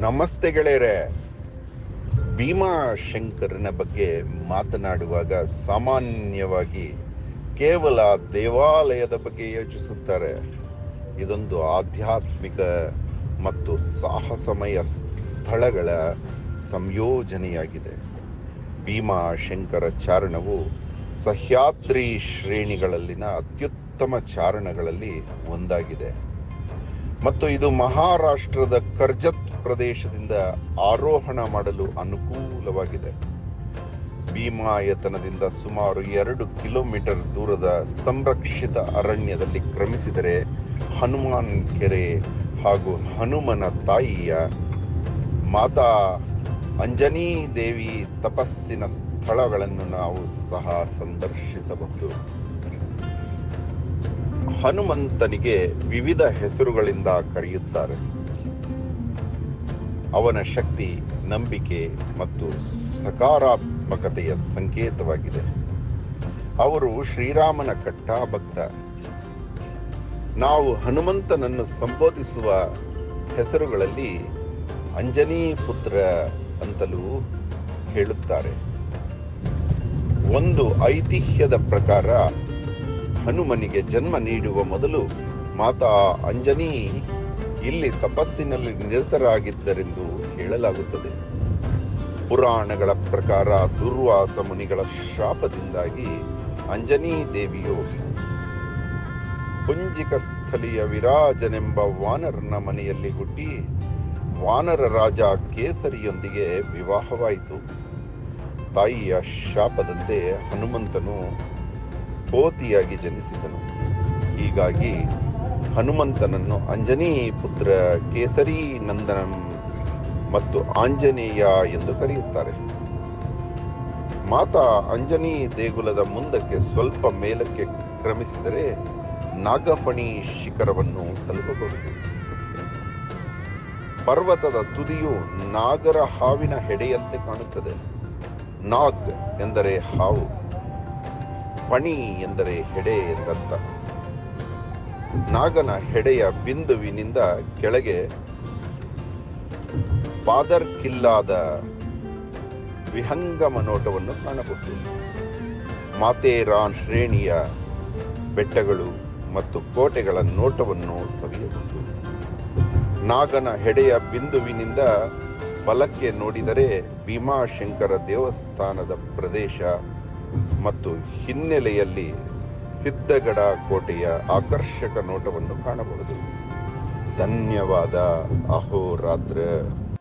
ನಮಸ್ತೆ ಗೆಳೆಯರೆ ಭೀಮಾಶಂಕರನ ಬಗ್ಗೆ ಮಾತನಾಡುವಾಗ ಸಾಮಾನ್ಯವಾಗಿ ಕೇವಲ ದೇವಾಲಯದ ಬಗ್ಗೆ ಯೋಚಿಸುತ್ತಾರೆ ಇದೊಂದು ಆಧ್ಯಾತ್ಮಿಕ ಮತ್ತು ಸಾಹಸಮಯ ಸ್ಥಳಗಳ ಸಂಯೋಜನೆಯಾಗಿದೆ ಭೀಮಾಶಂಕರ ಚಾರಣವು ಸಹ್ಯಾದ್ರಿ ಶ್ರೇಣಿಗಳಲ್ಲಿನ ಅತ್ಯುತ್ತಮ ಚಾರಣಗಳಲ್ಲಿ ಒಂದಾಗಿದೆ ಮತ್ತು ಇದು ಮಹಾರಾಷ್ಟ್ರದ ಕರ್ಜತ್ ಪ್ರದೇಶದಿಂದ ಆರೋಹಣ ಮಾಡಲು ಅನುಕೂಲವಾಗಿದೆ ಭೀಮಾಯತನದಿಂದ ಸುಮಾರು ಎರಡು ಕಿಲೋಮೀಟರ್ ದೂರದ ಸಂರಕ್ಷಿತ ಅರಣ್ಯದಲ್ಲಿ ಕ್ರಮಿಸಿದರೆ ಹನುಮಾನ್ ಕೆರೆ ಹಾಗೂ ಹನುಮನ ತಾಯಿಯ ಮಾತಾ ಅಂಜನೀ ದೇವಿ ತಪಸ್ಸಿನ ಸ್ಥಳಗಳನ್ನು ನಾವು ಸಹ ಸಂದರ್ಶಿಸಬಹುದು ಹನುಮಂತನಿಗೆ ವಿವಿಧ ಹೆಸರುಗಳಿಂದ ಕರೆಯುತ್ತಾರೆ ಅವನ ಶಕ್ತಿ ನಂಬಿಕೆ ಮತ್ತು ಸಕಾರಾತ್ಮಕತೆಯ ಸಂಕೇತವಾಗಿದೆ ಅವರು ಶ್ರೀರಾಮನ ಕಟ್ಟಾ ಭಕ್ತ ನಾವು ಹನುಮಂತನನ್ನು ಸಂಬೋಧಿಸುವ ಹೆಸರುಗಳಲ್ಲಿ ಅಂಜನಿ ಪುತ್ರ ಅಂತಲೂ ಹೇಳುತ್ತಾರೆ ಒಂದು ಐತಿಹ್ಯದ ಪ್ರಕಾರ ಹನುಮನಿಗೆ ಜನ್ಮ ನೀಡುವ ಮೊದಲು ಮಾತಾ ಅಂಜನಿ ಇಲ್ಲಿ ತಪಸ್ಸಿನಲ್ಲಿ ನಿರತರಾಗಿದ್ದರೆಂದು ಹೇಳಲಾಗುತ್ತದೆ ಪುರಾಣಗಳ ಪ್ರಕಾರ ದುರ್ವಾಸ ಮುನಿಗಳ ಶಾಪದಿಂದಾಗಿ ಅಂಜನಿ ದೇವಿಯು ಪುಂಜಿಕ ಸ್ಥಳೀಯ ವಿರಾಜನೆಂಬ ವಾನರನ ಮನೆಯಲ್ಲಿ ಹುಟ್ಟಿ ವಾನರ ರಾಜ ಕೇಸರಿಯೊಂದಿಗೆ ವಿವಾಹವಾಯಿತು ತಾಯಿಯ ಶಾಪದಂತೆ ಹನುಮಂತನು ಕೋತಿಯಾಗಿ ಜನಿಸಿದನು ಹೀಗಾಗಿ ಹನುಮಂತನನ್ನು ಅಂಜನಿ ಪುತ್ರ ಕೇಸರಿ ನಂದನಂ ಮತ್ತು ಆಂಜನೇಯ ಎಂದು ಕರೆಯುತ್ತಾರೆ ಮಾತಾ ಅಂಜನಿ ದೇಗುಲದ ಮುಂದಕ್ಕೆ ಸ್ವಲ್ಪ ಮೇಲಕ್ಕೆ ಕ್ರಮಿಸಿದರೆ ನಾಗಫಣಿ ಶಿಖರವನ್ನು ತಲುಪಬಹುದು ಪರ್ವತದ ತುದಿಯು ನಾಗರ ಹಾವಿನ ಹೆಡೆಯಂತೆ ಕಾಣುತ್ತದೆ ನಾಗ್ ಎಂದರೆ ಹಾವು ಪಣಿ ಎಂದರೆ ಹೆಡೆ ಎಂದರ್ಥ ನಾಗನ ಹೆಡೆಯ ಬಿಂದುವಿನಿಂದ ಕೆಳಗೆ ಪಾದರ್ಕಿಲ್ಲಾದ ವಿಹಂಗಮ ನೋಟವನ್ನು ಕಾಣಬಹುದು ಮಾತೇರಾನ್ ಶ್ರೇಣಿಯ ಬೆಟ್ಟಗಳು ಮತ್ತು ಕೋಟೆಗಳ ನೋಟವನ್ನು ಸವಿಯಬಹುದು ನಾಗನ ಹೆಡೆಯ ಬಿಂದುವಿನಿಂದ ಬಲಕ್ಕೆ ನೋಡಿದರೆ ಭೀಮಾಶಂಕರ ದೇವಸ್ಥಾನದ ಪ್ರದೇಶ ಮತ್ತು ಹಿನ್ನೆಲೆಯಲ್ಲಿ ಸಿದ್ದಗಡ ಕೋಟೆಯ ಆಕರ್ಷಕ ನೋಟವನ್ನು ಕಾಣಬಹುದು ಧನ್ಯವಾದ ಅಹೋರಾತ್ರ